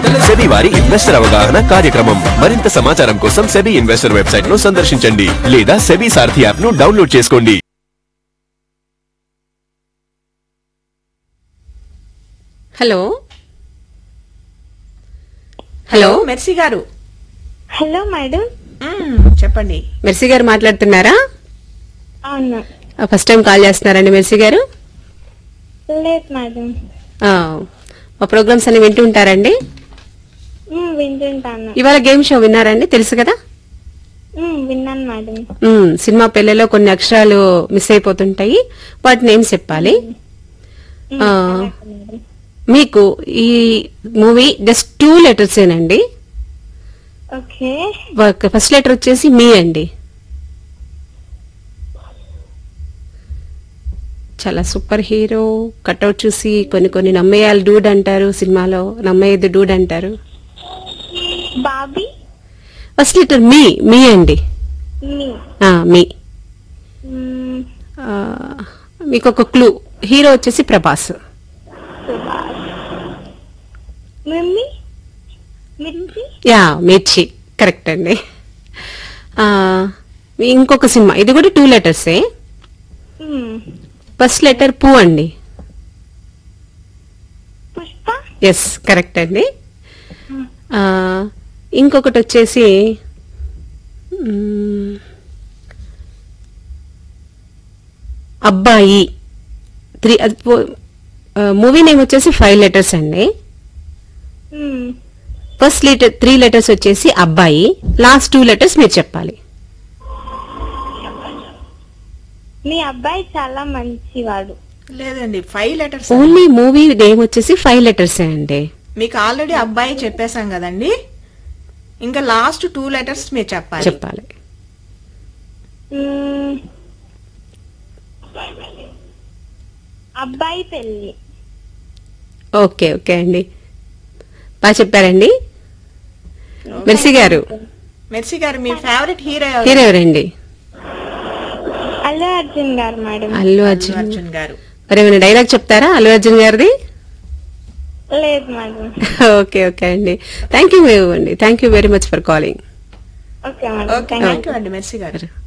SEBI వారి investor అవగాహన కార్యక్రమం మరింత సమాచారం కోసం సెబీ ఇన్వెస్టర్ వెబ్సైట్ ను సందర్శించండి లేదా సెబీ సారథి యాప్ ను డౌన్లోడ్ చేసుకోండి hello hello Mercy garu hello madam మ్మ్, చెప్పండి మెర్సీ గారు మాట్లాడుతున్నారా అవును ఫస్ట్ టైం కాల్ చేస్తున్నారండి మెర్సీ గారు లేదు మేడం ఆ, మా ప్రోగ్రామ్స్ అన్ని వింటూ ఉంటారండి మ్మ్, వింటుంటాను ఇవాళ గేమ్ షో విన్నారండి తెలుసు కదా మ్మ్, విన్నాను మేడం మ్మ్, సినిమా పెళ్లిలో కొన్ని అక్షరాలు మిస్ అయిపోతుంటాయి వాటి నేమ్స్ చెప్పాలి ఆ, మీకు ఈ మూవీ జస్ట్ టూ లెటర్స్ ఏనండి ఓకే ఫస్ట్ లెటర్ వచ్చేసి మీ అండి చాలా సూపర్ హీరో కట్అవుట్ చూసి కొన్ని కొన్ని నమ్మేయాలి డూడ్ అంటారు సినిమాలో నమ్మేది డూడ్ అంటారు బాబీ ఫస్ట్ లెటర్ మీ మీ అండి మీ ఆ, మీ మ్మ్, ఆ, మీకు ఒక క్లూ హీరో వచ్చేసి Prabhas Subhash mummy Mirchi yeah Mirchi correct అండి ఆ, ఇంకొక సినిమా ఇది కూడా టూ లెటర్సే మ్మ్, ఫస్ట్ లెటర్ పూ అండి పుష్ప ఎస్ కరెక్ట్ అండి ఆ, ఇంకొకటి వచ్చేసి మ్, అబ్బాయి త్రీ మూవీ నేమ్ వచ్చేసి ఫైవ్ లెటర్స్ అండి మ్మ్, ఫస్ట్ లెటర్ త్రీ లెటర్స్ వచ్చేసి అబ్బాయి లాస్ట్ టూ లెటర్స్ మీరు చెప్పాలి మీ అబ్బాయి చాలా మంచివాడు లేదండి five letters only movie name వచ్చేసి ఫైవ్ లెటర్స్ అండి మీకు ఆల్రెడీ అబ్బాయి చెప్పేశాం కదండి ఇంకా లాస్ట్ టూ లెటర్స్ మీరు చెప్పాలి చెప్పాలి మ్మ్, అబ్బాయి పెళ్ళి ఓకే ఓకే అండి బాగా చెప్పారండి మెర్సీ గారు మెర్సీ గారు మీ ఫేవరెట్ హీరో ఎవరు? హీరో ఎవరండి అల్లు అర్జున్ గారు మేడం అల్లు అల్లు అర్జున్ అర్జున్ గారు మరి ఏమైనా డైలాగ్ చెప్తారా అల్లు అర్జున్ గారిది లేదు మేడం ఓకే ఓకే అండి థ్యాంక్ యూ అండి thank you very much for calling okay madam okay thank you అండి మెర్సీ గారు